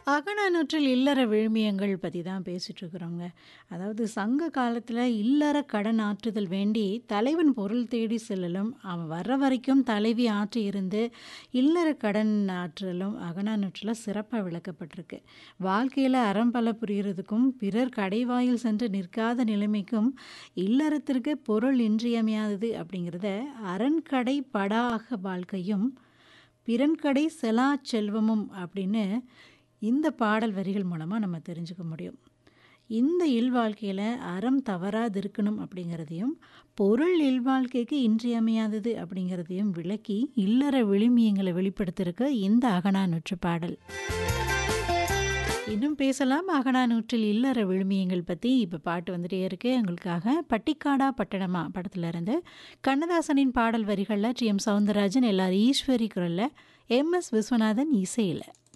அகநானூற்றில் இல்லற விழுமியங்கள் பத்தி தான் பேசிட்டு இருக்கிறோங்க. அதாவது சங்க காலத்துல இல்லற கடன் ஆற்றுதல் வேண்டி தலைவன் பொருள் தேடி செல்லலும், அவன் வர்ற வரைக்கும் தலைவி ஆற்றி இருந்து இல்லற கடன் ஆற்றுதலும் அகநானூற்றுல சிறப்பா விளக்கப்பட்டிருக்கு. வாழ்க்கையில அறம் பல புரியறதுக்கும், பிறர் கடைவாயில் சென்று நிற்காத நிலைமைக்கும் இல்லறத்திற்கு பொருள் இன்றியமையாதது அப்படிங்கிறத "அரண்கடை படாஅக வாழ்க்கையும், பிறன்கடை செலாச் செல்வமும்" அப்படின்னு இந்த பாடல் வரிகள் மூலமா நம்ம தெரிஞ்சுக்க முடியும். இந்த இல்வாழ்க்கையில அறம் தவறாதிருக்கணும் அப்படிங்கிறதையும், பொருள் இல்வாழ்க்கைக்கு இன்றியமையாதது அப்படிங்கிறதையும் விளக்கி இல்லற விழுமியங்கள வெளிப்படுத்தியிருக்கு இந்த அகநானூற்று பாடல். இன்னும் பேசலாம் அகநானூற்றில் இல்லற விழுமியங்கள் பத்தி. இப்ப பாட்டு வந்துட்டே இருக்கு உங்களுக்காக. "பட்டிக்காடா பட்டணமா" படத்துல இருந்து கண்ணதாசனின் பாடல் வரிகள்ல T. M. Soundararajan, L. R. Eswari குரல்ல, எம். எஸ். விஸ்வநாதன் இசையில.